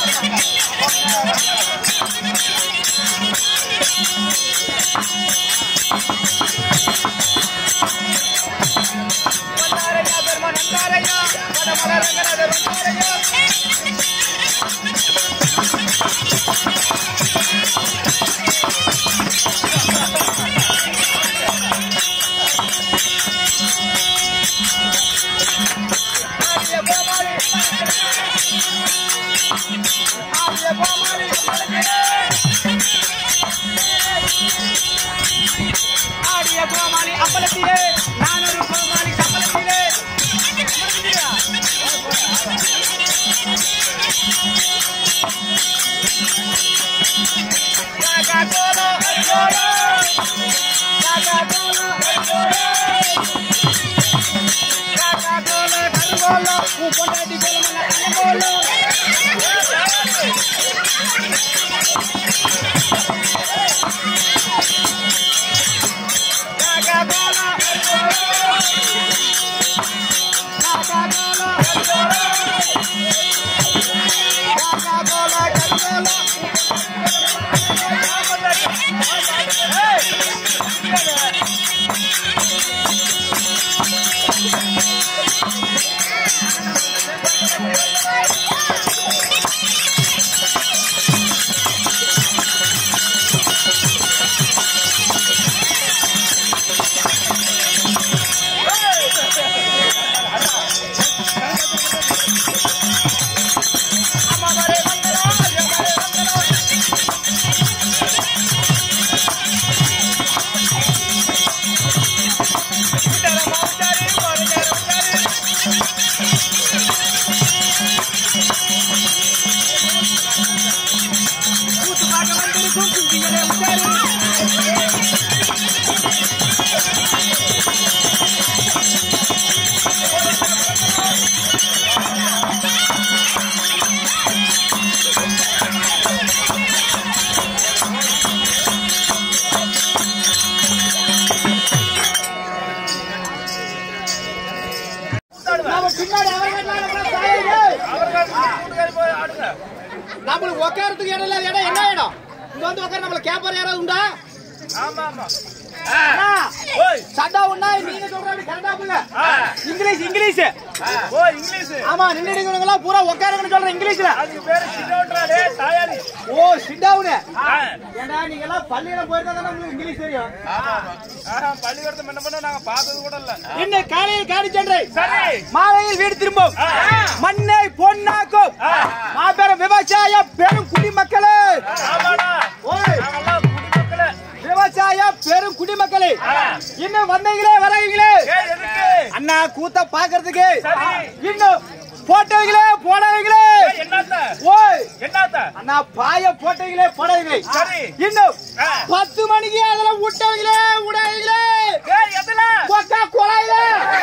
வந்தாரையா பெருமான் வந்தாரையா வடமல ரங்கநாதர் வந்தாரையா ஆடிய கோமாளி ஆடிய கோமாளி ஆடிய கோமாளி அப்பளத்திலே நானொரு கோமாளி சப்பளத்திலே காக்கா கோலோ கோலோ காக்கா கோலோ கோலோ காக்கா கோலோ கருங்கோலோ உன் பொண்டாட்டி கோலமல்ல கருங்கோலோ காக்கா கோலோ காக்கா கோலோ காக்கா கோலோ கருங்கோலோ அம்மாவரே வந்தரா அம்மாவரே வந்தரா விட்டர மாவுச்சாரி மாவுச்சாரி மாவுச்சாரி கூத்து பார்க்க வந்திருக்கும் குஞ்சிகளே உச்சாரி நாம பின்னாடி அவர்கள் நம்மளுக்கு உட்காரத்துக்கு இடம் இல்லாத இடம் என்ன இடம் இங்க வந்து உட்கார நம்மள கேப்பர் யாராவது உண்டா அண்ணா, சட்டா உண்டா நீங்க சொல்ற அப்படி கரெக்டா புள்ள இங்கிலீஷ் இங்கிலீஷ் ஓ இங்கிலீஷ் ஆமா நின்னுடுங்க எல்லாம் பூரா உட்காருங்கன்னு சொல்ற இங்கிலீஷ்ல அதுக்கு பேரு சின்னோன்றாடே தாயாரி ஓ சிட்டாவுனு ஆ. ஏண்டா நீங்க எல்லாம் பள்ளியில போயிருந்தா தானே உங்களுக்கு இங்கிலீஷ் தெரியும் ஆஹா, பள்ளிக்கூடத்தை என்ன பண்ண நாங்க பார்த்தது கூட இல்ல இன்று காலையில் காடி சென்றை சரி மாலையில் வீடு திரும்பும் ஆ. மண்ணை பொன்னாக்கும் ஆ. மாபெரும் விவசாய பெரும் குடிமக்களே ஆமாடா ஓய் நாங்கெல்லாம் குடிமக்களே விவசாய பெரும் குடிமக்களே ஆ. இன்னும் வந்தீங்களே வராங்களே ஏய் எதுக்கு அண்ணா கூத்த பாக்குறதுக்கு சரி. இன்னும் போட்டவங்களே போடவங்களே ஏய், என்னத்த ஓய் என்னத்த அண்ணா பாய போட்டவங்களே போடவங்களே சரி. இன்னும் ஆ. பத்து மணிக்கு அதெல்லாம் விட்டவங்களே விடாதீங்களே ஏய் எதுல கொக்கா குழாயில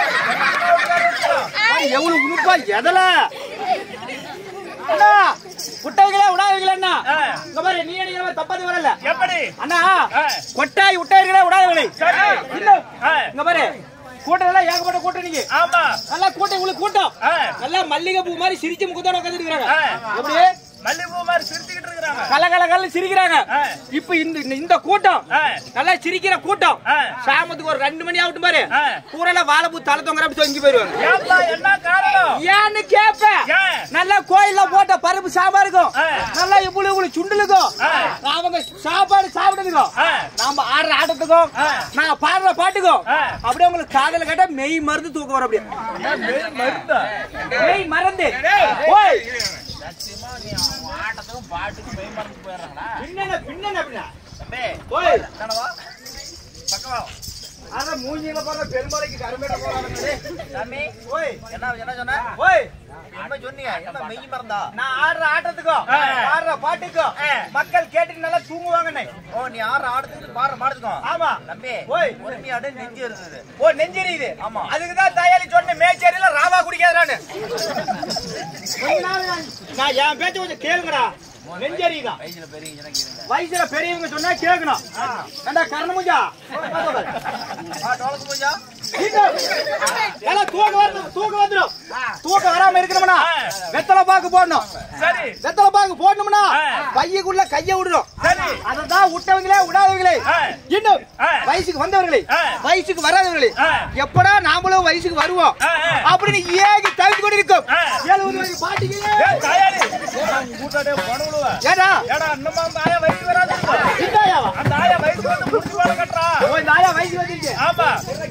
எவ்வளவு உணுப்பா எதல அண்ணா விட்டவங்களே விடாதீங்களே அண்ணா ஆ. இங்க பாரு நீ எனக்கு தப்பாது வரல எப்படி அண்ணா ஆ. கொட்டாய் விட்டாயிருக்கிறே விடாதவங்களே சரி. இன்னும் ஆ. இங்க பாரு கூட்டம் எல்லாம் ஏகப்பட்ட கூட்டம் நீங்க ஆமா நல்லா கூட்டம் உங்களுக்கு கூட்டம் ஆ. நல்லா மல்லிகை பூ மாதிரி சிரிச்சு முகத்தோட உட்காந்துட்டு இருக்காங்க ஆ. எப்படி மல்லிகைப்பூ மாதிரி சிரிச்சுக்கிட்டு இருக்கிறாங்க கல கல கல சிரிக்கிறாங்க ஆ. இப்ப இந்த இந்த- இந்த கூட்டம் ஆ. நல்லா சிரிக்கிற கூட்டம் ஆ. சாமத்துக்கு ஒரு ரெண்டு மணி ஆகட்டும் பாரு ஆ. பூரெல்லாம் வாழைப்பூ தலை தொங்குற அப்படி தொங்கி போயிருவாங்க ஏப்பா என்ன காரணம் ஏன்னு கேப்ப ஏன்? நல்லா கோயில்ல போட்ட பருப்பு சாம்பாருக்கும் ஆ. நல்லா இவ்வளவு இவ்வளவு சுண்டலுக்கும் ஆ. அவங்க சாப்பாடு சாப்பிட்டதுக்கும் ஆ. நாம ஆடுற ஆட்டத்துக்கும் ஆ. நாங்க பாடுற பாட்டுக்கும் ஆ. அப்படியே உங்களுக்கு காதல கேட்டா மெய் மருந்து தூக்கம் வரும் அப்படியே மருந்தா மெய் மறந்து ஓய் ஆட்டத்துக்கும் பாட்டுக்கும் போய் மறந்து போயிடுறாங்களா பின்னங்க பின்னங்க பின்ன தம்பி ஓய் என்னவா பக்கவா அத மூஞ்சில பாக்க பெருமாளைக்கு கருமேட்ட போறாங்க தம்பி ஓய் என்ன என்ன சொன்ன ஓய் என்ன சொன்னீங்க என்ன மெய் மறந்தா நான் ஆடுற ஆட்டத்துக்கும் ஆ. ஆடுற பாட்டுக்கும் ஆ. மக்கள் கேட்டுட்டு நல்லா தூங்குவாங்கண்ணே ஓ நீ ஆறு ஆடுறதுக்கு பாடுற மாடுதுக்கோ ஆமா தம்பி ஓய். பொறுமையாடு நெஞ்சு இருக்குது ஓ நெஞ்செரியுது ஆமா. அதுக்கு தான் தயாரி சொன்ன மேச்சேரியில ராவா குடிக்காதான்னு கொஞ்ச நாள் நான் நான் என் பேச்ச கொஞ்சம் கேளுங்கடா நெஞ்சரிதான் வயசுல பெரியவங்க சொன்னா கேளுங்க. வயசுல பெரியவங்க சொன்னா கேட்கணும் ஏண்டா கர்ணமுஞ்சா டோலுக்கு பூஜா எல்லாம் தூக்க வரணும் தூக்க வந்துடும் தூக்க வராம இருக்கணும்னா வெத்தலை பாக்கு போடணும் சரி வெத்தலை பாக்கு போடணும்னா ஆ. பையக்குள்ள கைய விடணும் சரி அததான் விட்டவங்களே விடாதவங்களே ஆ. இன்னும் ஆ. வயசுக்கு வந்தவர்களே ஆ. வயசுக்கு வராதவர்களே ஆ. எப்படா நாமளும் வயசுக்கு வருவோம் ஆ, ஆ. அப்படின்னு ஏகி தவித்து கொண்டு இருக்கும் ஆ. எழுபது வயசு பாட்டிக்கு ஏய், தாயாடி கூட்டாடே போனவளுவ ஏடா ஏடா இன்னுமா அந்த ஆயா வயசு வராது இந்தாயாவா அந்த ஆயா வயசு வந்து முடிச்சு வேலை கட்டுறா ஓ, இந்த ஆயா வயசுக்கு வந்துருச்சு ஆமா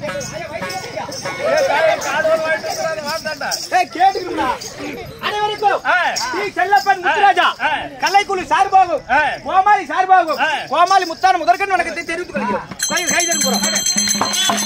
ஏய், தாயா காடு ஒரு வாங்கிட்டு இருக்கிறாரு வாழ்ந்தாண்டா ஏய் கேட்டுக்கணும்டா அனைவருக்கும் ஆ. ஸ்ரீ செல்லப்பன் முத்துராஜா ஆ. கலைக்குழு சார்பாகும் ஆ. கோமாளி சார்பாகும் ஆ. கோமாளி முத்தான முதற்கண் வணக்கத்தை தெரிவித்துக் கொள்கிறோம் கை கைதன் போறோம்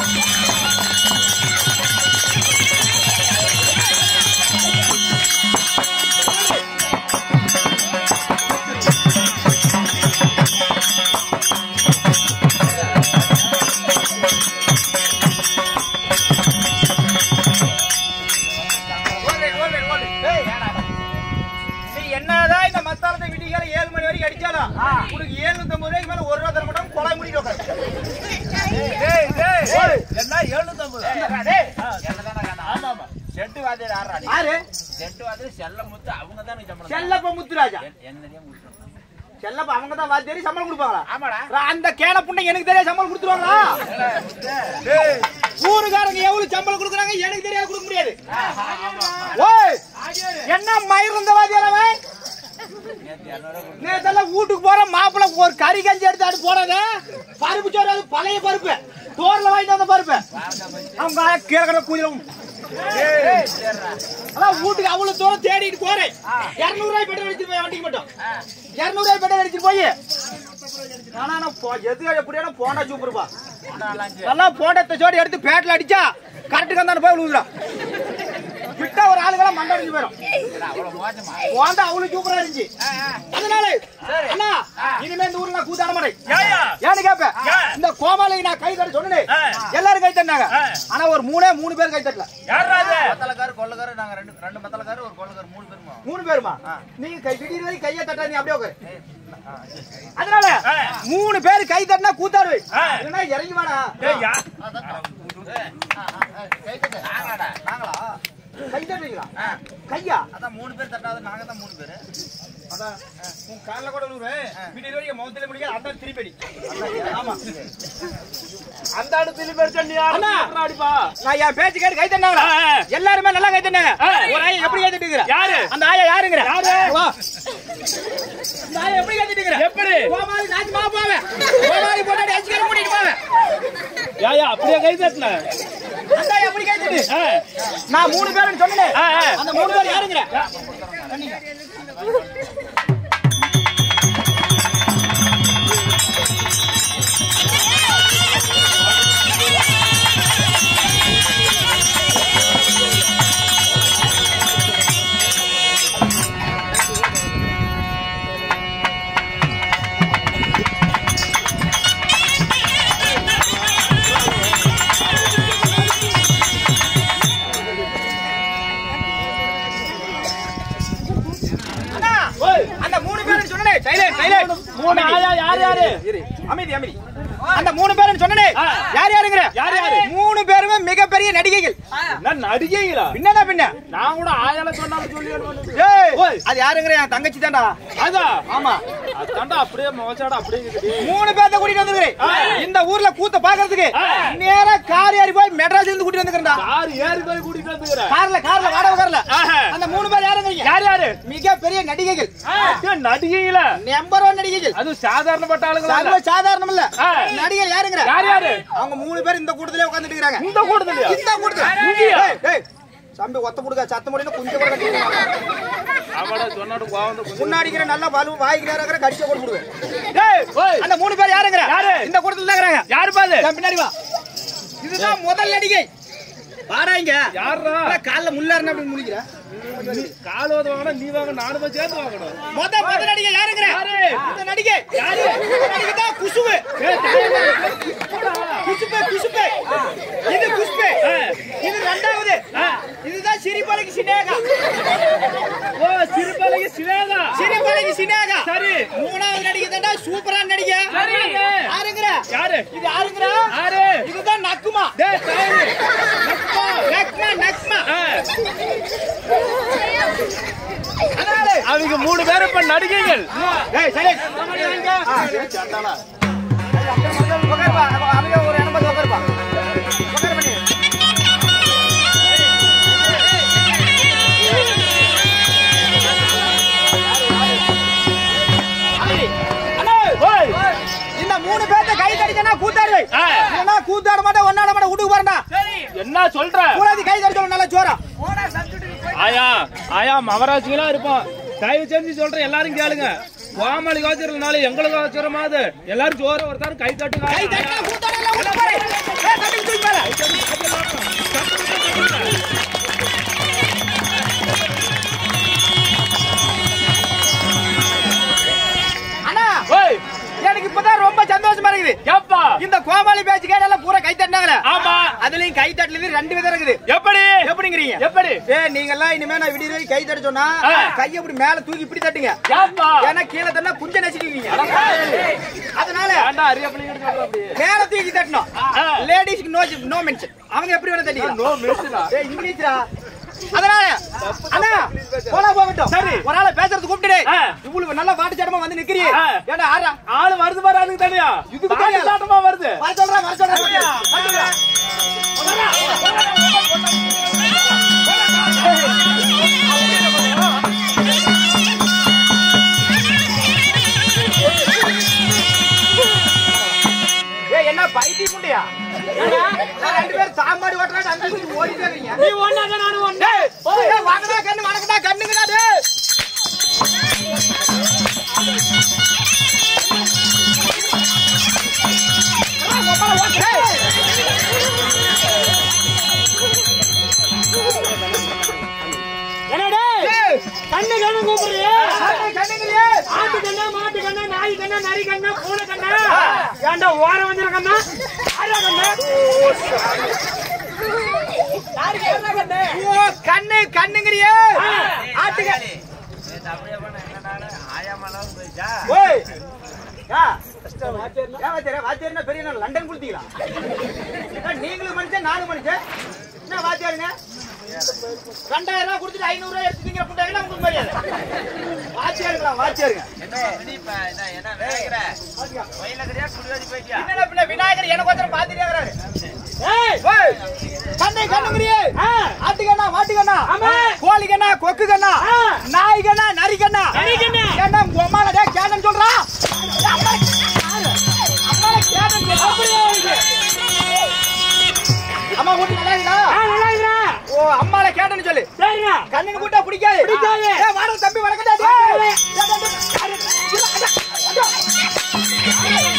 நீ என்னதான் இந்த மத்தாளத்தை விடிகால ஏழு மணி வரைக்கும் அடிச்சாலும் உனக்கு ஏழுநூத்தி ஐம்பது ரூபாய்க்கு மேல ஒரு ரூபா தர மாட்டோம் கொலை முடிக்க உட்காரு. டேய் டேய் என்ன 750 டேய், என்னதானே கேட்டா? ஆமா ஆமா செட்டு வாத்தியார் ஆடுறா நீ. யாரு செட்டு வாத்தியார் செல்ல முத்து அவங்க தான் எனக்கு சம்பளம் செல்லப்ப முத்துராஜா என்- என்னதையும் கொடுத்துருவாங்க. செல்லப்ப அவங்க தான் வாத்தியாரி சம்பளம் கொடுப்பாங்களா ஆமாடா அந்த கேன புண்டை எனக்கு தெரியாது சம்பளம் கொடுத்துருவாங்களா டேய் ஊருக்காரங்க எவ்வளவு சம்பளம் கொடுக்குறாங்க எனக்கு தெரியாது கொடுக்க முடியாது ஓய் என்ன மயிர் இருந்த வாத்தியார் அவன் நேத்து இரநூறுவா கொடுத்து நேத்தெல்லாம் வீட்டுக்கு போற மாப்பிள்ள ஒரு கறி கஞ்சி எடுத்து ஆடு போறத பருப்பு சோறு அது பழைய பருப்பு தோர்ல வாங்கிட்டு வந்த பருப்பு அவங்க கீழே கூஜலும் அதான் வீட்டுக்கு அவ்வளவு தூரம் தேடிட்டு போறேன் இருநூறு ரூபாய் பெட்ரோல் அடிச்சிட்டு போய் வண்டிக்கு மட்டும் இருநூறு ரூபாய் பெட்ரோல் அடிச்சிட்டு போய் ஆனா நான் போ- எது எப்படியான போண்டா சூப்பர்ப்பா நல்லா போண்டத்தை சோடி எடுத்து பேட்ல அடிச்சா கரெக்டுக்கு அந்த போய் விழுகுறா விட்டா ஒரு ஆளுக்கெல்லாம் மண்டை அடிச்சு போயிடும் அவ்வளவு மோசமா போண்டா அவ்வளவு சூப்பரா இருந்துச்சு அதனால அண்ணா இனிமே இந்த ஊர்ல நான் கூத்தாட மாட்டேன் ஏயா ஏன்னு கேப்பேன் ஏன்? இந்த கோமாளிக்கு நான் கை தட்ட சொன்னேன் ஆ. எல்லாரும் கை தட்டினாங்க ஆ. ஆனா ஒரு மூணே மூணு பேர் கை தட்டல யாரா அது மத்தலக்காரு கொள்ளக்காரு நாங்க ரெண்டு ரெண்டு மத்தலக்காரு ஒரு கொள்ளக்காரு மூணு பேருமா மூணு பேருமா நீங்க கை திடீர்னு வரைக்கும் கையை தட்டா நீ அப்படியே உட்காரு அதனால ஆ. மூணு பேர் கை தட்டினா கூத்தாடு ஆ. இல்லைன்னா இறங்கி வாடா டேய் யா நாங்களாடா நாங்களா கை தட்டுறீங்களா ஆ. கையா அதான் மூணு பேர் தட்டாத நாங்க தான் மூணு பேரு அதான் உன் கால்ல கூட விழுவுற வீட்டு வரைக்கும் முகத்துல முடியாது அந்த திருப்பி அடி. ஆமா அந்த இடத்துல பேர் நீ அண்ணா. யாரு அடிப்பா நான் என் பேச்சு கேட்டு கை தட்டினாங்களா ஆ, ஆ. எல்லாருமே நல்லா கை தட்டினாங்க ஆ. ஒரு ஆயா எப்படி கை தட்டுகிற யாரு? அந்த ஆயா யாருங்கிற யாரு? வா. இந்த ஆயா எப்படி கை தட்டுகிற எப்படி கோமாளி நாச்சுமா போவேன் கோமாளி போட்டாடி அச்சுக்கிற மூடிட்டு போவேன் ஏயா அப்படியே கை தட்டல அந்த ஆயா எப்படி கை தட்டு ஆ, நான் மூணு பேரும் சொன்னேன் ஆ, ஆ. அந்த மூணு பேர் யாருங்கிற அண்ணா, அந்த மூணு பேரும் சொன்னனே சைலண்ட் சைலண்ட் மூணு ஆயா யார் யாரு இரு அமைதி அமைதி அந்த மூணு பேரும் சொன்னனே ஆ. யார் யாருங்கிற யார் யாரு? மூணு பேருமே மிகப்பெரிய நடிகைகள் நான் நடிகைங்களா பின்னடா பின்ன நான் கூட ஆயால சொன்னாலும் சொல்லி ஏய் ஓய். அது யாருங்கிற என் தங்கச்சி தான்டா அதா ஆமா அதாண்டா அப்படியே மோசாடா அப்படியே இருக்குது மூணு பேர்த்த கூட்டிட்டு வந்துக்கிறேன் ஆ. இந்த ஊர்ல கூத்த பாக்குறதுக்கு ஆ. நேரா கார் ஏறி போய் மெட்ராஸ்ல இருந்து கூட்டிட்டு வந்துக்கிறேன்டா யார் ஏறி போய் கூட்டிட்டு வந்துக்கிற கார்ல கார்ல வாடகை கார்ல ஆஹா. அந்த மூணு பேர் யாருங்க யார் யாரு மிகப்பெரிய நடிகைகள் ஏய், நடிகைங்களா நம்பர் ஒன் நடிகைகள் அது சாதாரணப்பட்ட ஆளுங்களா சர்வ சாதாரணம் இல்ல ஆ. நடிகர் யாருங்கிற யார் யாரு அவங்க மூணு பேர் இந்த கூட்டத்திலே உட்கார்ந்துட்டு இருக்காங்க இந்த கூட்டத்துலயா இந்த கூட்டத்துல இங்கேயா? ஏய், ஏய், தம்பி ஒத்த புடுங்க சத்த முடியும் கொஞ்சம் கூட கட்டிடுவாங்க. அவட சொன்னாடு கோவம் வந்து முன்னாடிக்கிற நல்லா பாலு வாய்க்கு நேரம் இருக்கிற கடிச்ச போட்டு விடுவேன் ஓய். அந்த மூணு பேர் யாருங்கிற யாரு? இந்த கூட்டத்துல தான் இருக்கிறாங்க யாரு பாது என் பின்னாடி வா இதுதான் முதல் நடிகை வாடா இங்க யாரா கால்ல முள்ளாருன்னு அப்படி முடிக்கிற கால் ஓத வாங்கணும் நீ வாங்க நானும் போய் சேர்த்து வாங்கணும் முத முத நடிகை யாருங்கிற யாரு? இந்த நடிகை யாரு? இந்த நடிகை தான் குசுவு ஏய், தாயமா. குசுப்பு குசுப்பு இது குசுப்பு இது ரெண்டாவது இதுதான் சிரிப்பலைக்கு சினேகா ஓ சிறுபலகி சிவேகா சிரிப்பலைக்கு சினேகா சரி மூணாவது நடிகை தாண்டா சூப்பரா நடிகை சரிங்க. யாருங்கிற யாரு இது யாருங்கிற யாரு இதுதான் நக்குமா டேய் தலைவி நக்மா நக்மா ஆ, அதனால அவங்க மூணு பேரும் இப்ப நடிகைகள் ஏய் சரி ஆ, சரி, சண்டாளா. உட்காருப்பா, அமைதியா ஒரு இடம் பார்த்து உட்காருப்பா. உட்காரு பண்ணி. அண்ணே, அண்ணே, ஓய் இந்த மூணு பேர்த்த கை தடிச்சனா கூத்தாடு வை. ஆ. இல்லைன்னா கூத்தாட மாட்டேன் ஒன்னாட மாட்டேன் வீட்டுக்கு போறேன்டா என்ன சொல்ற கூடாது கை தடிச்சவன் நல்லா ஜோரா ஆயா ஆயா மகராஜிகளா இருப்போம் தயவு செஞ்சு சொல்றேன் எல்லாரும் கேளுங்க கோமாளி கோச்சரனால எங்களுக்கு கோச்சரமாது எல்லாரும் ஜோர ஒருத்தாரும் கை தட்டுங்க கை தட்டினா கூத்தாட எல்லாம் உள்ள போறேன் ஏய், தட்டி தூக்கி மேல. அண்ணா ஓய் எனக்கு இப்பதான் ரொம்ப சந்தோஷமா இருக்குது ஏப்பா இந்த கோமாளி பேச்சு கேட்டால பூரா கை தட்டினாங்களே ஆமா அதுலயும் கை தட்டல ரெண்டு விதம் இருக்குது எப்படி எப்படிங்கிறீங்க எப்படி ஏ நீங்க எல்லாம் இனிமே நான் விடிய வரைக்கும் கை தட்ட சொன்னா ஆ. கையை இப்படி மேல தூக்கி இப்படி தட்டுங்க ஏப்பா ஏன்னா கீழே தட்டினா குஞ்ச நசிக்குவீங்க அதனால ஏன்டா அரிய பிள்ளைங்க சொல்ற அப்படி மேல தூக்கி தட்டணும் ஆ. லேடிஸ்க்கு நோ நோ மென்ஷன் அவங்க எப்படி வேணா தட்டிக்கலாம் நோ மிஸ்டா ஏய் இங்கிலீஷ்ரா அதனால அண்ணா போனா போகட்டும் சரி. ஒரு ஆளை பேசுறது கூப்பிட்டுடு ஆ. இவ்வளவு நல்லா பாட்டு சாட்டமா வந்து நிக்கிறீ ஆ. ஏடா ஆறா ஆளு வருது பாரு அதுக்கு தனியா இதுக்கு பாட்டு தனியா? சாட்டமா வருது வர சொல்றேன் வர சொல்றேன் வர சொல்றேன் ஏய், என்ன பைத்தி முண்டையா நான் ரெண்டு பேரும் சாம்பாடி ஓட்டுறாங்க அங்க இருந்து ஓடிட்டே இருக்கீங்க நீ ஒன்னாத நானும் ஒண்ணு ஏய், வாங்கடா கண்ணு வணக்கடா கண்ணுங்கடா டேய் என்னடே ஏய், கண்ணு கண்ணு கூப்பிடுறியே கண்ணு, கண்ணுங்களையே. ஆட்டு கண்ணா மாட்டு கண்ணா நாய் கண்ணா நரி கண்ணா பூனை கண்ணா ஏன்டா ஓரம் வந்துரு கண்ணா ஆரா கண்ணா ஓ, கண்ணு கண்ணுங்கறியே ஆட்டுங்க ஓய் யா ஏன் வாத்தியாரே? வாத்தியார்னா பெரிய நாள் லண்டன் குடுத்தீங்களா என்ன நீங்களும் மனுஷன் நானும் மனுஷன் என்ன வாத்தியாருங்க ரெண்டாயிரம் ரூபாய் கொடுத்துட்டு ஐநூறு ரூபாய் எடுத்துக்கிற புண்டாங்கன்னா உங்களுக்கு மரியாதை வாத்தியாருங்களா வாத்தியாருங்க என்னடா பின்ன விநாயகர் எனக்கு ஒருத்தர் பாத்துட்டே இருக்கிறாரு ஏய் ஓய், கண்ணை கண்ணுங்கிறியே ஆ. ஆட்டுக்கண்ணா மாட்டுக்கண்ணா ஆமா. கோழிக்கண்ணா கொக்குக்கண்ணா ஆ. நாய்க்கண்ணா நரிக்கண்ணா நரிக்கண்ணா. ஏண்டா உங்க அம்மால டே கேட்டன் சொல்றா அம்மால கேட்டன் சொல்றா அம்மா வீட்டு நல்லா இருக்கா ஆ நல்லா இருக்கிறா ஓ அம்மால கேட்டன்னு சொல்லு சரிங்க கண்ணுங்க கூட்டா பிடிக்காது பிடிக்காது. ஏய், வாடா தம்பி வணக்கம்டா டேய். ஏய், டேய், டேய், டேய். அட, அட, அட.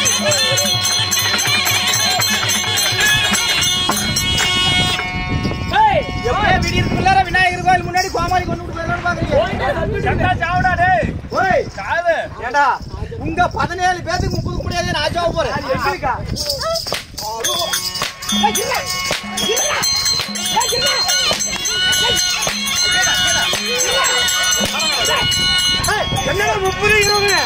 ஏய் எப்படியே விடியறதுக்குள்ளார விநாயகர் கோயில் முன்னாடி கோமாளி கொண்டு விட்டு போயிடலாம்னு பாக்குறீங்க சண்டா சாவடா டேய் ஓய் சாவு ஏண்டா உங்க பதினேழு பேத்துக்கு முப்பது முடியாது நான் ஜாவ போறேன் எங்களுக்கா என்னடா முப்பது இருபது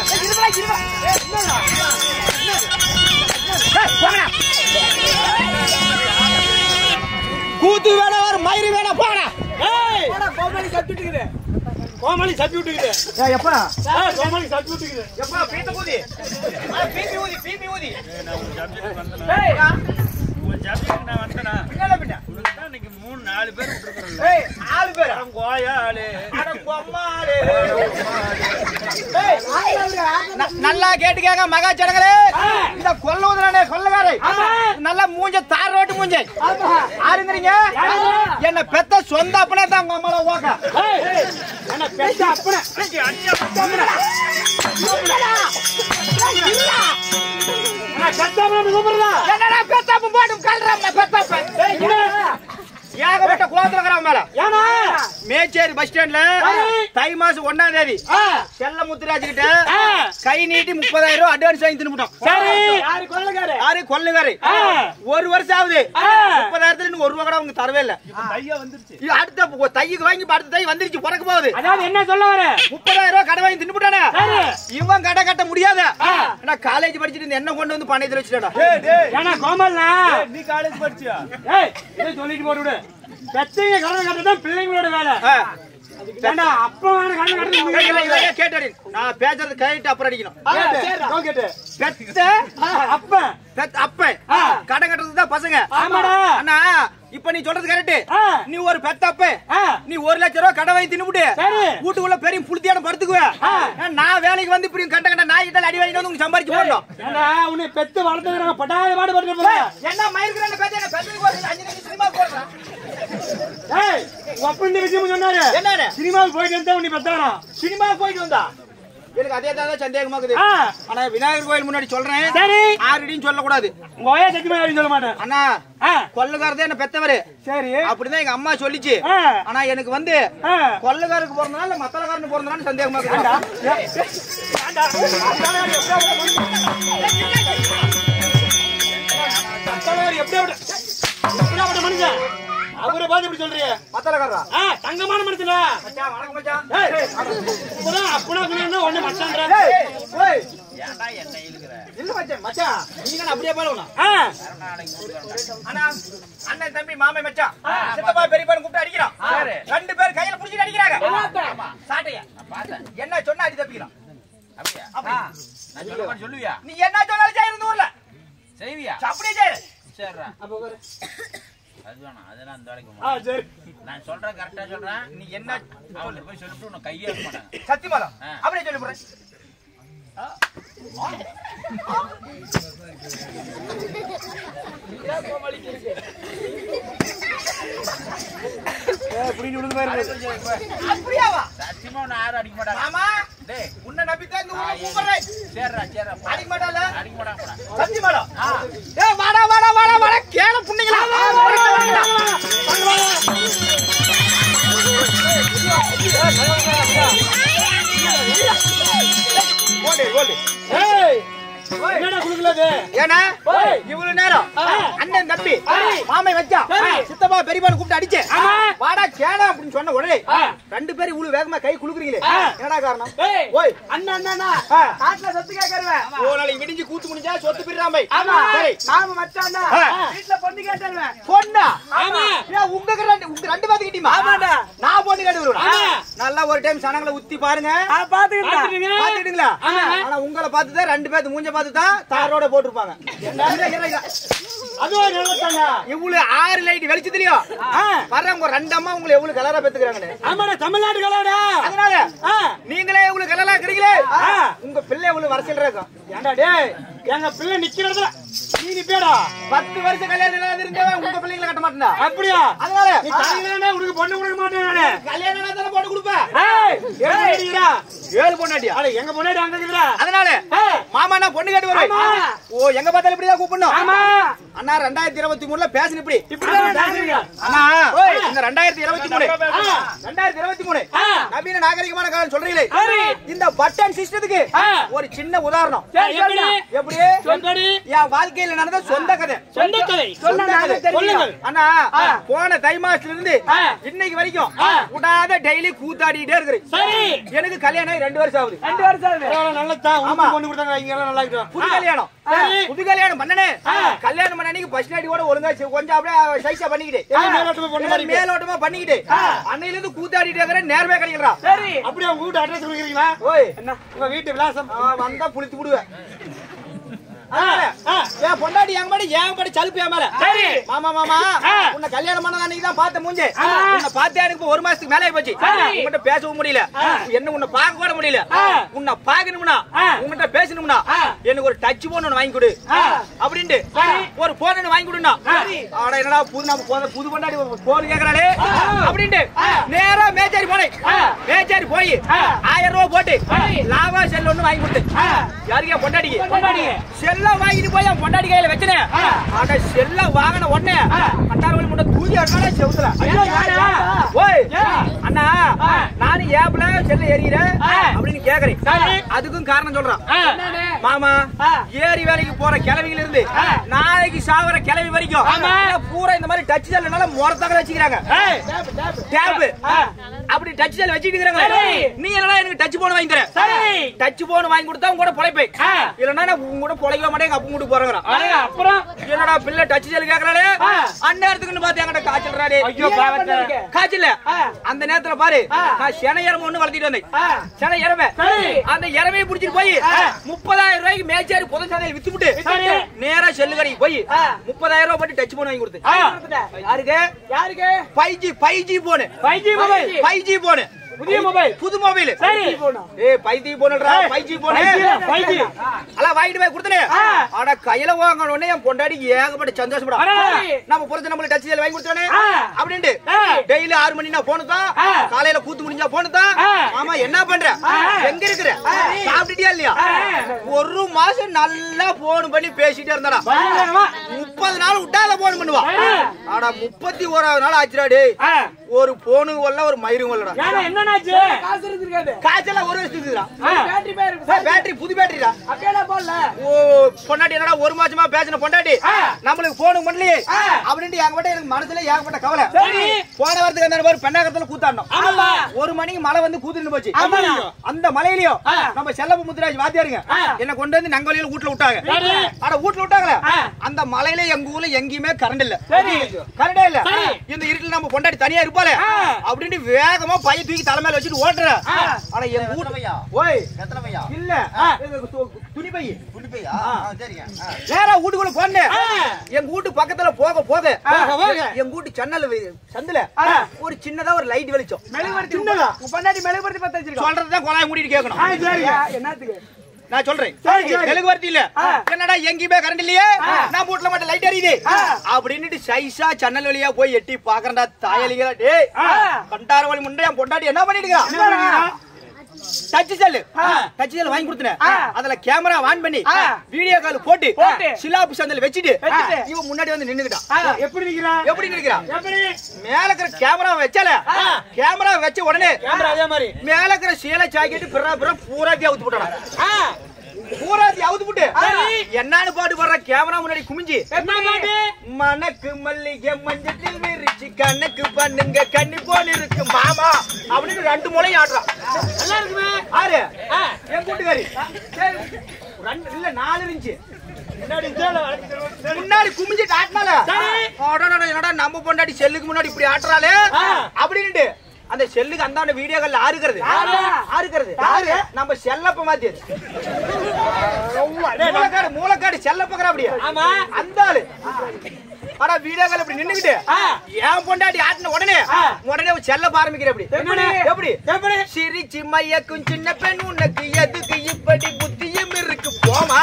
கூத்து வேணா வேற மயிறு வேணா போடா ஏய் கோமாளி சப்பி விட்டுக்குது கோமாளி சப்பி விட்டுக்குது எப்பா ஏய் கோமாளி சப்பி விட்டுக்குது எப்பா பீத்த ஊதி அட, பீப்பி ஊதி பீப்பி ஊதி ஏய் உன் ஜாபிக்கு நான் வந்தனா என்னடா பின்ன உனக்கு இன்னைக்கு மூணு நாலு பேர் விட்டுருக்கோம் ஏய் ஆளு பேரா கோயாளே அட பொம்மாளே. ஏய், ந- நல்லா கேட்டுக்கங்க மகா ஜனங்களே இந்த கொல்லுவதுனே கொள்ளகாரை நல்லா மூஞ்ச தார் ரோட்டு மூஞ்ச ஆருங்கிறீங்க என்ன பெத்த சொந்த அப்பனே தான் உங்க அம்மால ஓக்க ஏய் என்ன பெத்த அப்பன நான் கத்தாம கூப்பிடுறா என்னடா பெத்தாப்ப போட்டு கல்றாம பெத்தாப்ப ஏய் என்ன ஏகப்பட்ட கோத்திரங்கிறான் மேல ஏனா மேச்சேரி பஸ் ஸ்டாண்ட்ல சரி. தை மாசம் ஒன்னாம் தேதி ஆ செல்ல முத்துராஜ் கிட்ட ஆ. கை நீட்டி முப்பதாயிரம் ரூபாய் அட்வான்ஸ் வாங்கி தின்னுட்டோம் சரி யாரு கொள்ளுகாரு யாரு கொள்ளுகாரு ஆ. ஒரு வருஷம் ஆகுது ஆ. முப்பதாயிரத்துல இன்னும் ஒரு ரூபா கூட அவங்க தரவே இல்ல தையா வந்துருச்சு இது அடுத்த ஒ- தைக்கு வாங்கி இப்ப அடுத்த தை வந்துருச்சு பிறக்க போகுது அதாவது என்ன சொல்ல வர முப்பதாயிரம் ரூபாய் கடை வாங்கி தின்னுட்டானே சரி இவன் கடை கட்ட முடியாத நான் காலேஜ் படிச்சுட்டு இந்த என்ன கொண்டு வந்து பண்ணையத்துல வச்சுட்டாடா ஏன்னா கோமல்னா நீ காலேஜ் படிச்சியா ஏய் இதை சொல்லிட்டு போட்டு விடு பெத்தைங்க கடன் கட்டதான் பிள்ளைங்களோட வேலை ஏண்டா அப்பா வேற கடன் கட்டணும் கேட்டாடி நான் பேசுறது கேட்டு அப்புறம் அடிக்கணும் பெத்த அப்ப பெத்த அப்ப கடை கட்டுறது தான் பசங்க ஆமாடா அண்ணா இப்ப நீ சொல்றது கரெக்ட் ஆ. நீ ஒரு பெத்த அப்ப ஆ. நீ ஒரு லட்சம் ரூபாய் கடை வாங்கி தின்னுபிட்டு சரி. வீட்டுக்குள்ள பெரிய புளுத்தியான படுத்துக்குவேன் ஆ. நான் வேலைக்கு வந்து இப்படி கட்ட கட்ட நாய் கிட்ட அடி வாங்கிட்டு வந்து உங்க சம்பாரிச்சு போட்டோம் ஏண்டா உன்னை பெத்து வளர்த்தது நாங்க படாத பாடு பட்டு போறோம் என்ன மயிருக்கு பேச்சு பெத்ததுக்கு ஒரு அஞ்சு நிமிஷம் சினிமா போடுறேன் ஏய் ஒப்பந்த விஷயம் சொன்னாரு என்னது? சினிமாவுக்கு போயிட்டு வந்தா உன்னை பெத்தாரா சினிமா போயிட்டு வந்தா எனக்கு அதே தான் சந்தேகமா இருக்குது ஆ. ஆனா விநாயகர் கோயில் முன்னாடி சொல்றேன் சரி ஆறுடின்னு சொல்லக்கூடாது உங்க ஒய்யா சத்தியமா யாரும் சொல்ல மாட்டேன் அண்ணா ஆ, கொள்ளுகாரதே என்ன பெத்தவரு சரி அப்படிதான் எங்க அம்மா சொல்லிச்சு ஆ, ஆனா எனக்கு வந்து ஆ. கொள்ளுகாருக்கு பிறந்தனால இல்ல மத்தலகாரனுக்கு பிறந்தனால சந்தேகமா இருக்குடா ஏண்டா? தலைவர் எப்படி அப்படி- எப்படியாப்பட்ட மனுஷன் அவரை பார்த்து இப்படி சொல்றியே மத்தலகாரா ஆ, தங்கமான மனுஷனா மச்சான் வணக்கம் மச்சான் ஏய், இப்பதான் அப்பனா சொன்னா ஒண்ணு மச்சான்ற ஏய், ஓய், ஏன்டா என்ன இழுக்கிற இல்ல மச்சான் மச்சான் நீங்க என்ன அப்படியே போலவனா ஆ, அண்ணா அண்ணன் தம்பி மாமே மச்சான் சித்தப்பா பெரியப்பான்னு கூப்பிட்டு அடிக்கிறான் யாரு? ரெண்டு பேர் கையில புடிச்சிட்டு அடிக்கிறாங்க சாட்டையா பார்த்தேன் என்ன சொன்னா அடி தப்பிக்கிறான் அப்படியா அப்படி. நான் சொல்ல மாதிரி சொல்லுவியா நீ என்ன சொன்னாலும் செய்யறது ஊர்ல செய்வியா அப்படியே செய்யற சரிடா அப்ப பாரு. அது வேணாம் அதெல்லாம் அந்த வேலைக்கு போக ஆ, மாட்டேன். சரி நான் சொல்றேன் கரெக்டா சொல்றேன் நீ என்ன அவங்க போய் சொல்லிட்டு உன்னை கையே இருக்க மாட்டாங்க சத்தியமாதான் ஆ. அப்படியே சொல்லி போறேன் அப்படியாவா சத்தியமா உன்னை யாரும் அடிக்க மாட்டாங்க மாமா டேய் உன்னை நம்பித்தான் இந்த ஆ, ஊர்ல ஏய். கூப்பிடுறேன் சரிடா சரிடா போ. அடிக்க மாட்டாள அடிக்க மாட்டாங்க போடா. சத்தியமாடா ஏ வாடா வாடா வாடா வாடா கேள புண்ணிங்களா ஓடு ஓடு ஏய், என்னடா குடுக்கலது ஏன்னா ஓய். இவ்வளவு நேரம் அண்ணன் தம்பி மாமை வச்சா சரி. சித்தப்பா பெரியப்பான்னு கூப்பிட்டு அடிச்சு ஆமா. வாடா கேளா அப்படின்னு சொன்ன உடனே ஆ. ரெண்டு பேரும் இவ்வளவு வேகமா கை குலுக்குறீங்களே ஆ. என்னடா காரணம் ஏய், ஓய் அண்ணா அண்ணா ஆ. காட்டுல சொத்து கேட்கறவன் ஓ நாளைக்கு விடிஞ்சு கூத்து முடிஞ்சா சொத்து பிரிறாமை ஆமா சரி நாம மச்சான்டா ஆ. வீட்டுல பொண்ணு கேட்டேன் பொண்ணா ஆமா. ஏன் உங்க ரெண்டு உங்க ரெண்டு பேத்துக்கு கிட்டிமா ஆமாடா. நான் பொண்ணு கேட்டு வருவேன் ஆமா. நல்லா ஒரு டைம் சனங்களை உத்தி பாருங்க பாத்துக்கிட்டீங்க பாத்துக்கிட்டீங்களா ஆமா. ஆனா உங்களை பார்த்து தான் ரெண்டு பேத்து மூஞ்ச பார்த்து தான் தாரோட போட்டிருப்பாங்க இல்ல, இல்ல, இல்ல. அதுவும் நல்லதாங்க இவ்வளவு ஆறு லைட் வெளிச்சத்துலயும் வர்றவங்க ரெண்டு அம்மா உங்களை எவ்வளவு கலரா பெத்துக்கிறாங்கன்னு ஆமாடா தமிழ்நாட்டு கலடா அதனால ஆ. நீங்களே இவ்வளவு கலரா இருக்கிறீங்களே ஆ. உங்க பிள்ளை எவ்வளவு வரசியல் இருக்கும் ஏண்டா டேய் எங்க பிள்ளை நிக்கிற இடத்துல நீ நிப்பேடா பத்து வருஷம் கல்யாணம் இல்லாத இருந்தவன் உங்க பிள்ளைங்களை கட்ட மாட்டேன் அப்படியா அதனால நீ தலையில உனக்கு பொண்ணு கொடுக்க மாட்டேன் நானு கல்யாணம் தானே போட்டு கொடுப்பேன் ஏய், ஏன் அடிக்கிறா? ஏழு பொண்ணாட்டியா அட, எங்க பொண்ணாடி அங்க இருக்குதுடா அதனால ஏய், மாமா நான் பொண்ணு கேட்டு வருவேன் ஆமா. ஓ எங்க பார்த்தாலும் இப்படிதான் கூப்பிடணும் ஆமா அண்ணா ரெண்டாயிரத்தி இருபத்தி மூணுல பேசணும் இப்படி இப்படிதான் பேசுறீங்க. அண்ணா ஓய். இந்த ரெண்டாயிரத்தி இருபத்தி மூணு ஆ. ரெண்டாயிரத்தி இருபத்தி மூணு ஆ. நவீன நாகரிகமான காலம் சொல்றீங்களே சரி. இந்த பட்டன் சிஸ்டத்துக்கு ஆ. ஒரு சின்ன உதாரணம் சரி, எப்படி? எப்படி சொல்லடி. என் வாழ்க்கையில நடந்த சொந்த கதை சொந்த கதை சொந்த கதை. சொல்லுங்கள் அண்ணா ஆ. போன தை மாசத்துல இருந்து ஆ. இன்னைக்கு வரைக்கும் ஆ. விடாத டெய்லி கூத்தாடிட்டே இருக்கிறேன் சரி எனக்கு கல்யாணம் ஆகி ரெண்டு வருஷம் ஆகுது ரெண்டு வருஷம் ஆகுது நல்லதான் ஆமா. உனக்கு பொண்ணு கொடுத்தாங்க இங்க எல்லாம் நல்லா இருக்கட்டும் புது கல்யாணம் சரி. புது கல்யாணம் பண்ணனே ஆ. கல்யாணம் பண்ண அன்னைக்கு பஸ் கூட ஒழுங்கா செ- கொஞ்சம் அப்படியே சைஸா பண்ணிக்கிட்டு எல்லாம் மேலோட்டமா பொண்ணு எல்லாம் மாறிட்டு. மேலோட்டமா பண்ணிக்கிட்டு அன்னையில இருந்து கூத்தாடிட்டு இருக்கிற நேர்மையா கிடைக்கிறா சரி அப்படியே உங்க வீட்டு அட்ரஸ் கொடுக்குறீங்களா ஓய் என்ன உங்க வீட்டு விலாசம் ஆ, வந்தா புளித்து விடுவேன் ஆ, ஆ. என் பொண்டாட்டி என் மாடி என் படி சலுப்பு என் மேல சரி. மாமா மாமா ஆ. உன்னை கல்யாணம் பண்ண அன்னைக்கு தான் பார்த்த மூஞ்சே ஆமா. உன்னை பார்த்தே எனக்கு இப்ப ஒரு மாசத்துக்கு மேலே போச்சு சரி. உன்கிட்ட பேசவும் முடியல என்ன உன்னை பார்க்க கூட முடியல ஆ. உன்னை பார்க்கணும்னா ஆ. உன்கிட்ட பேசணும்னா ஆ. எனக்கு ஒரு டச் போன் ஒன்று வாங்கி கொடு ஆ. அப்படின்ட்டு சரி. ஒரு போன் ஒன்று வாங்கி கொடுனா சரி. ஆட என்னடா புது நம்ம புது- புது கொண்டாடி போன் கேக்குறாளே ஆ. அப்படின்ட்டு ஆ. நேரா மேச்சேரி போனேன் ஆ. மேச்சேரி போய் ஆ. ஆயிரம் ரூபாய் போட்டு சரி. லாவா செல் ஒன்று வாங்கி கொடுத்து ஆ. யாருக்கு என் பொண்டாட்டிக்கு பொண்டாட்டிக்கு. செல் செல்ல வாங்கிட்டு போய் என் பொண்டாடி கையில வச்சனே அட செல்ல வாங்கின உடனே கண்டாரவழி முன்ன தூக்கி அடிச்சாலே செவுத்துல ஐயோ, ஏடா? ஓய் ஏன்? அண்ணா ஆ. நானும் ஏப்ல செல்ல ஏறிக்கிறேன் ஆ. அப்படின்னு கேக்குறேன் சரி. அதுக்கும் காரணம் சொல்றான் ஆ. மாமா ஆ. ஏரி வேலைக்கு போற கிளவிகள் இருந்து ஆ. நாளைக்கு சாவர கிளவி வரைக்கும் ஆமா. எல்லாம் பூரா இந்த மாதிரி டச் செல்லுனால முறத்தாக வச்சுக்கிறாங்க ஏய், டேப் ஆ. அப்படி டச் செல் வச்சுட்டு இருக்காங்க சரி. நீ என்னடா எனக்கு டச் போன் வாங்கி தர சரி. டச் போன் வாங்கி கொடுத்தா உங்க கூட பொழைப்பேன் ஆ. இல்லன்னா நான் உங்க கூட பொழைக்க மாட்டேன் எங்க அப்பா வீட்டுக்கு போறேங்கிறான் அடே, அப்புறம் என்னடா பிள்ளை டச் செல் கேக்குறாளே ஆ. அந்நேரத்துக்குன்னு பார்த்து என்கிட்ட காய்ச்சல் ராடே ஐயோ, பாவத்தை. காய்ச்சல் ஆ. அந்த நேரத்துல பாரு ஆ. நான் சென எரம ஒண்ணு வளர்த்திட்டு வந்தேன் ஆ. சென எரம சரி. அந்த எரமையை புடிச்சிட்டு போய் ஆ. முப்பதாயிரம் ரூபாய்க்கு மேய்ச்சாரு புதை சந்தையில் வித்து விட்டு சரி. நேரா செல்லு கடைக்கு போய் ஆ. முப்பதாயிரம் ரூபாய் போட்டு டச் போன் வாங்கி கொடுத்து ஆ. யாருக்கு யாருக்கு five G five G phone 5G mobile five G phone புதிய மொபைல் புது மொபைல் சரி ஏ ஃபைவ் ஜி போனுடா ஏய், five G phone 5G, 5G. எல்லாம் வாங்கிட்டு போய் கொடுத்தனே ஆ. ஆனா கையில வாங்கன உடனே என் பொண்டாடி ஏகப்பட்ட சந்தோஷப்படும் அடே. நம்ம புரிஞ்ச நம்மளுக்கு டச் செல் வாங்கி கொடுத்தானே ஆ. அப்படின்ட்டு ஆ. டெய்லி ஆறு மணி நான் போனு தான் ஆ. காலையில கூத்து முடிஞ்சா போனு தான் ஆ. ஆமா என்ன பண்ற ஆ. எங்க இருக்கிற சாப்பிட்டுட்டியா இல்லையா ஆ. ஒரு மாசம் நல்லா போன் பண்ணி பேசிட்டே இருந்தாடா பயங்கரமா. முப்பது நாள் விட்டாத போன் பண்ணுவா ஆ. ஆனா முப்பத்தி ஓராவது நாள் ஆச்சுடா டேய் ஆ. ஒரு போனு வரல ஒரு மயிரும் வரலடா ஏன்னா என்னன்னாச்சு காய்ச்சல ஒரு வருஷத்துக்கு ஆ. பேட்டரி புது பேட்டரிடா போடல ஓ பொண்டாட்டி என்னடா ஒரு மாசமா பேசின பொண்டாட்டி ஆ. நம்மளுக்கு போன் பண்ணலையே ஆ. அப்படின்ட்டு என்கிட்ட எனக்கு மனசுல ஏகப்பட்ட கவலை சரி. போன வாரத்துக்கு அந்த மாதிரி பெண்ணாகத்துல கூத்தாண்டோம் ஆமாப்பா. ஒரு மணிக்கு மழை வந்து கூத்துட்டு போச்சு ஆமா. அந்த மலையிலயும் ஆ. நம்ம செல்லப்ப முத்துராஜ் வாத்தியாருங்க ஆ. என்ன கொண்டு வந்து நங்கவழியில வீட்டுல விட்டாங்க சரி. ஆனா வீட்டுல விட்டாங்களே ஆ. அந்த மலையில எங்க ஊர்ல எங்கேயுமே கரண்ட் இல்ல சரி. கரண்டே இல்ல சரி. இந்த இருட்டுல நம்ம பொண்டாட்டி தனியா இருப்பாளே ஆ. அப்படின்ட்டு வேகமா பைய தூக்கி தலை மேல வச்சுட்டு ஓட்டுற ஆ. ஆனா எங்க எத்தனை வீட்டு பையா? ஓய் எத்தனை பையா இல்ல ஆ. இது து- துணி பை குடிப்பையா ஆ. ஆ, சரிங்க ஆ. நேரா வீட்டுக்குள்ள போனேன் ஆ. எங்க வீட்டு பக்கத்துல போக போக போக, போக. எங்க வீட்டு ஜன்னல் வி- சந்துல ஆ. ஒரு சின்னதா ஒரு லைட் வெளிச்சம் சின்னதா உங்க பொண்டாட்டி மெழுகுபடுத்தி பத்த வச்சிருக்கோம் சொல்றதுதான் கொலாய் மூடிட்டு கேட்கணும் சரிங்க என்னத்துக்கு நான் சொல்றேன் சரி, சரி. தெலுங்கு வார்த்தை இல்ல ஆ. என்னடா எங்கேயுமே கரண்ட் இல்லையே ஆ. நான் வீட்டுல மட்டும் லைட் எரியுது ஆ. அப்படின்னுட்டு சைஸா ஜன்னல் வழியா போய் எட்டி பாக்குறேன்டா தாயலிங்களா டேய் ஆ. கண்டார வழி முன்னே என் பொண்டாட்டி என்ன பண்ணிட்டு என்ன பண்ணிருக்கா? டச் செல்லு ஆ. டச் செல் வாங்கி கொடுத்தேன் ஆ. அதுல கேமரா ஆன் பண்ணி ஆ. வீடியோ கால் போட்டு போட்டு. சிலாப்பு சந்தல் வச்சுட்டு வச்சுட்டு. இவன் முன்னாடி வந்து நின்னுக்கிட்டான் ஆ, எப்படி நிக்கிறா எப்படி நிக்கிறான் எப்படி மேல இருக்கிற கேமரா வச்சல ஆ. கேமரா வச்ச உடனே கேமரா அதே மாதிரி மேல இருக்கிற சீலை ஜாக்கெட் பிறா பிறா பூராத்தி அவுத்து போட்டான் ஆ, பூராத்தி அவுத்து போட்டு சரி. என்னன்னு பாட்டு போடுற கேமரா முன்னாடி குமிஞ்சு என்ன பாட்டு மணக்கு மல்லிகை மஞ்சத்தில் விரிச்சு கண்ணுக்கு பண்ணுங்க கண்ணி போல் இருக்கு மாமா அப்படின்னு ரெண்டு முளையும் ஆடுறான் நல்லா இருக்குமே ஆறு ஆ, என் கூட்டுக்காரி ரெண்டு இல்ல நாலு இருந்துச்சு முன்னாடி சேலை வளைச்சு தருவோம். முன்னாடி குமிஞ்சிட்டு ஆட்டினால சரி. அடடட, என்னடா நம்ம பொண்டாட்டி செல்லுக்கு முன்னாடி இப்படி ஆட்டுறாளே ஆ. அப்படின்ட்டு அந்த செல்லுக்கு அந்தாண்ட வீடியோக்கள்ல ஆறுகிறது யாரு? ஆறுகிறது யாரு? நம்ம செல்லப்ப மாத்தியது மூலக்காடு மூலக்காடு செல்லப்பக்கிற அப்படியே ஆமா அந்த ஆளு ஆனா வீடியோக்கள் இப்படி நின்னுகிட்டு ஆ. ஏன் பொண்டாட்டி ஆட்டின உடனே ஆ. உடனே ஒரு செல்ல ஆரம்பிக்கிற அப்படி எப்படி? எப்படி எப்படி சிரிச்சு மையக்கும் சின்ன பெண் உனக்கு எதுக்கு இப்படி புத்தியும் இருக்கு போமா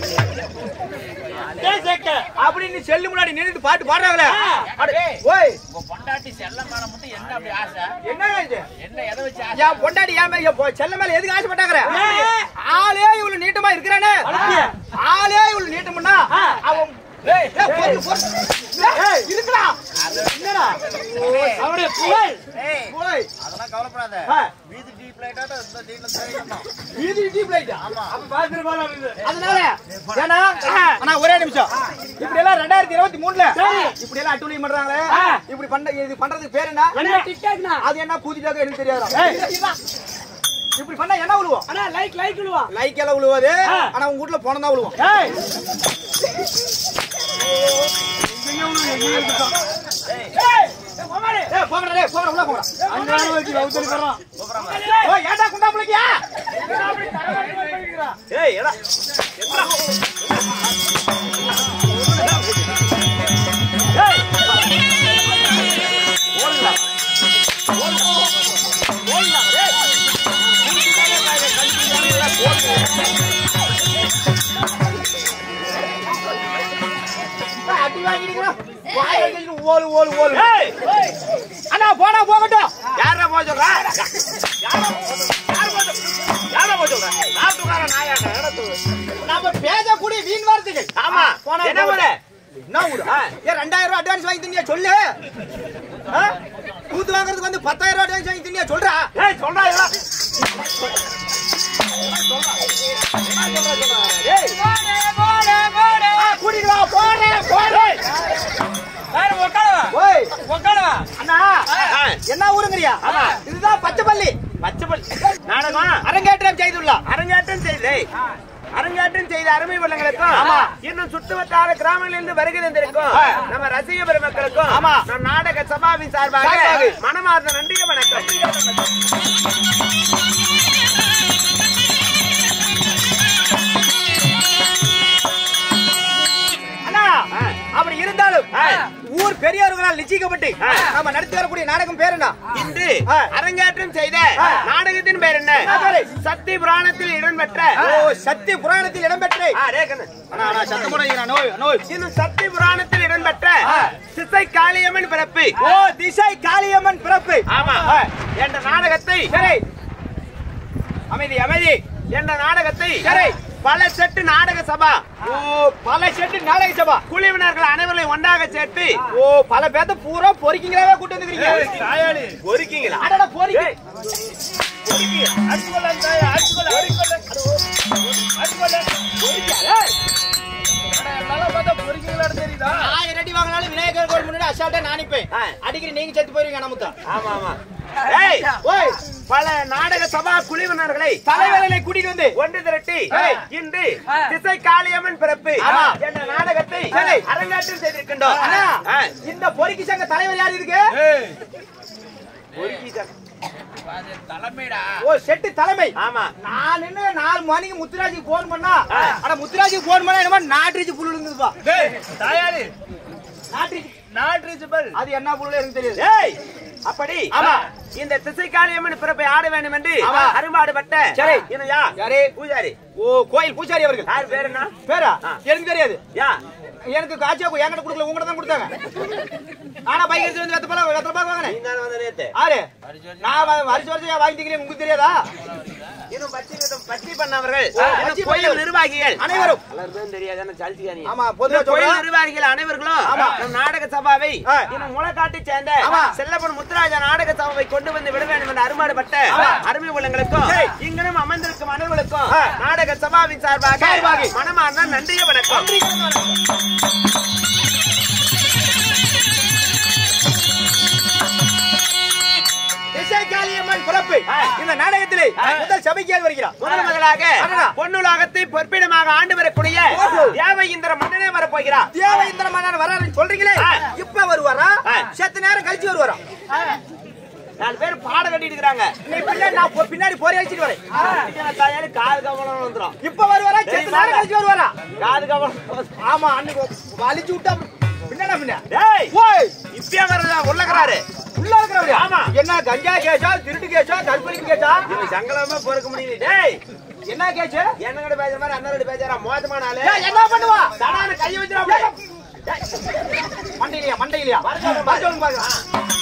டேய் சேக்க. அப்படின்னு செல்லு முன்னாடி நின்னுட்டு பாட்டு பாடுறாங்களே ஆ. அட, ஓய் உங்க பொண்டாட்டி செல்ல மேல மட்டும் என்ன அப்படி ஆசை என்ன இது என்ன எதை வச்சு ஆசை என் பொண்டாட்டி ஏன் மேல- என் பொ- செல்ல மேல எதுக்கு ஆசைப்பட்டாங்க ஏன்? ஆளே இவ்வளவு நீட்டமா இருக்கிறானே அழகிய. ஆளே இவ்வளவு நீட்டம்னா ஆ. அவன் ஏய், ஏய், பொறு, பொறு. ஏய், இருக்கலாம் என்னடா அவருடைய புகழ் ஏய் ஓய் அதெல்லாம் கவலைப்படாத ஆ. வீதி டீப் லைட்டாட்ட இந்த டீப்ல தெரியும் வீதி டீப் லைட் ஆமா அப்ப பாத்துட்டு போலாம் இது. அதனால ஏன்னா அண்ணா ஒரே நிமிஷம் இப்படி எல்லாம் ரெண்டாயிரத்தி இருபத்தி மூணுல சரி. இப்படி எல்லாம் அட்டுலி பண்றாங்களே ஆ. இப்படி பண்ண இது பண்றதுக்கு பேர் என்ன என்ன டிக்டாக்னா அது என்ன கூதிட்டாக்க எனக்கு தெரியாதா இப்படி பண்ணா என்ன விழுவோம் அண்ணா லைக் லைக் விழுவா லைக் எல்லாம் விழுவாது ஆ. ஆனா உங்க வீட்டுல போனம் தான் விழுவோம் ஏய் ஏய் மாமாடே ஏய், போங்கடா, டேய், போங்கடா, உள்ள போங்கடா. அங்கான வச்சு லவ் போறோம் ஓய், ஏன்டா குண்டா புள்ளைக்கியா? ஏய், எடா. எட்ரா. ஏய். ஓடுடா. ஓடு. ஓடுடா, ஏய். ஏய், அடி வாங்கிக்கிறோம். வாய் வச்சுக்கிட்டு ஓடு, ஓடு, ஓடு. அண்ணா போனா போகட்டும் யாரா போக சொல்ற யாரா போக சொல்ற நாட்டுக்கார நாயாட்ட நம்ம பேசக்கூடிய வீண் வார்த்தை ஆமா. போனா என்ன ஊரு? என்ன ஊரு ஏன் ரெண்டாயிரம் ரூபாய் அட்வான்ஸ் வாங்கி தின்னியா சொல்லு ஆ? கூத்து வாங்குறதுக்கு வந்து பத்தாயிரம் ரூபாய் அட்வான்ஸ் வாங்கி தின்னியா சொல்றா ஏய் சொல்றா இதெல்லாம். ஆ, கூட்டிட்டு வா போறேன் போறேன் ஓய் அண்ணா ஆ. என்ன ஊருங்கறியா ஆமா. இதுதான் பச்சைப்பள்ளி பச்சைப்பள்ளி. நாடகம் அரங்கேற்றம் செய்துள்ளா அரங்கேற்றம் செய்து அரங்கேற்றம் செய்த அருமை உள்ளங்களுக்கும் ஆமா. இன்னும் சுற்று வட்டார கிராமங்களிலிருந்து வருகை தந்திருக்கும் ஆ. நம்ம ரசிக பெருமக்களுக்கும் ஆமா. நம் நாடக சபாவின் சார்பாக சார்பாக. மனமார்ந்த நன்றிய வணக்கம் அண்ணா ஆ. அப்படி இருந்தாலும் ஆ. ஊர் பெரியவர்களால் நிச்சயிக்கப்பட்டு ஆ. நாம நடத்தி வரக்கூடிய நாடகம் பேர் என்ன இன்று ஆ. அரங்கேற்றம் செய்த ஆ. நாடகத்தின் பேர் என்ன என்ன பேரு? சக்தி புராணத்தில் இடம்பெற்ற ஓ சக்தி புராணத்தில் இடம்பெற்று ஆ, டேய் கண்ணு. அண்ணா அண்ணா சத்தம் போடாதீங்க நோய் நோய் இன்னும் சக்தி புராணத்தில் இடம்பெற்ற ஆ. சிசை காளியம்மன் பிறப்பு ஓ திசை காளியம்மன் பிறப்பு ஆமா ஆ. என்ற நாடகத்தை சரி அமைதி அமைதி என்ற நாடகத்தை சரி. பல செட்டு நாடக சபா ஓ பல செட்டு நாடக சபா குழுவினர்கள் அனைவரையும் ஒன்றாக சேர்த்து ஓ பல பேத்த பூரா பொறிக்கிங்களாவே கூட்டு வந்துக்கிறீங்க ஒருக்கிங்களா அடடா பொறிக்கி ஆயிரம் அடி வாங்கினாலும் விநாயகர் கோயில் முன்னாடி அசால்ட்டா நானிப்பேன் ஆ. அடிக்கடி நீங்க செத்து போயிருவீங்க நமக்கு ஆமா ஆமா ஏய், ஓய் பல நாடக சபா குழுவினர்களை தலைவர்களை கூட்டிட்டு வந்து ஒன்று திரட்டி ஏய். இன்று திசை காளியம்மன் பிறப்பு ஆமா. என்ற நாடகத்தை சரி. அரங்கேற்றம் செய்திருக்கின்றோம் அண்ணா ஆ. இந்த பொறிக்கி சங்க தலைவர் யார் இதுக்கு ஒருக்கி ச- ஓ செட்டு தலைமை ஆமா நான் என்ன நாலு மணிக்கு முத்துராஜுக்கு போன் பண்ணா ஆ. ஆனா முத்துராஜுக்கு போன் பண்ணா என்னமோ நாட்டுச்சு புல்லு இருந்ததுப்பா தாயாரி நாட்டுச்சு நாட் ரீச்சபிள் அது என்ன புல்லு எனக்கு தெரியாது ஏய் அப்படி ஆமா. இந்த திசை காளியம்மன் பிறப்பை ஆட வேண்டும் என்று ஆமா. அரும்பாடுபட்ட சரி. இன்னும் யா யாரு பூஜாரி ஓ கோயில் பூசாரி அவர்கள் யார் பேர் என்ன பேரா ஆ. எனக்கு தெரியாது யா எனக்கு காட்சியா என்கிட்ட கொடுக்கல உங்ககிட்ட தான் கொடுத்தாங்க ஆனா பைக் எடுத்து வந்து வெத்த பழம் வெத்த பழம் நீ வாங்கினேன் தானே வந்த நேத்து ஆறு நான் வ- வருஷம் வருஷம் வாங்கி தக்கிறேன் உங்களுக்கு தெரியாதா இன்னும் பச்சி விதம் பச்சி பண்ணவர்கள் ஓ, இன்னும் பச்சி கோயில் பண்ணவர். நிர்வாகிகள் அனைவரும் எல்லாருக்கும் தெரியாது சல்சிகாரி ஆமா பொதுவா கோயில் சொல்றேன் நிர்வாகிகள் அனைவர்களும் ஆமா. நம் நாடக சபாவை ஆ. இன்னும் முளைக்காட்டி சேர்ந்த ஆமா. செல்லப்பன் முத்துராஜா நாடக சபாவை கொண்டு வந்து விட வேண்டும் என்று அருமாடுபட்ட ஆமா. அருமை உள்ளங்களுக்கும் சரி. இங்கனும் அமர்ந்திருக்கும் அனைவர்களுக்கும் ஆ. நாடக சபாவின் சார்பாக சார்பாக. மனமார்ந்த நன்றிய வணக்கம் திசைக்காளியம்மன் பிறப்பு ஆ. இந்த நாடகத்திலே முதல் சபைக்கு வருகிறார் முதல் முதலாக அடடா. பொன்னுலகத்தை பொற்பிடமாக ஆண்டு வரக்கூடிய ஓஹோ. தேவ இந்திர மன்னனே வரப்போகிறார் தேவேந்திர மன்னன் வராருன்னு சொல்றீங்களே ஆ. இப்ப வருவாரா ஆ. செத்த நேரம் கழிச்சு வருவாரா நாலு பேர் பாட கட்டிட்டு இருக்காங்க நீ பின்னாடி நான் போ- பின்னாடி போறே அழிச்சிட்டு வரேன் தாயாரு காது கவனம் வந்துரும் இப்ப வருவாரா செத்த தெரியுமா? நேரம் கழிச்சு வருவாரா காது கவனம் ஆமா அன்னைக்கு வலிச்சு விட்டா பின்னாடா பின்ன டேய் ஓய் இப்பயா வர்றதா உள்ளக்கிறாரு உள்ள இருக்கிறவரு ஆமா. என்ன கஞ்சா கேச்சா திருட்டு கேச்சா தற்கொலைக்கு கேச்சா இவன் சங்கலமா பொறுக்க முடியல டேய் என்ன கேச்சு என்னங்கட பேசுற மாதிரி அண்ணனோட பேசுறா மோசமான ஆளு ஏய், என்ன பண்ணுவா தடான கைய வச்சிரா மண்டையிலையா மண்டையிலையா வருஷம் பாரு. வருஷம் பாருங்க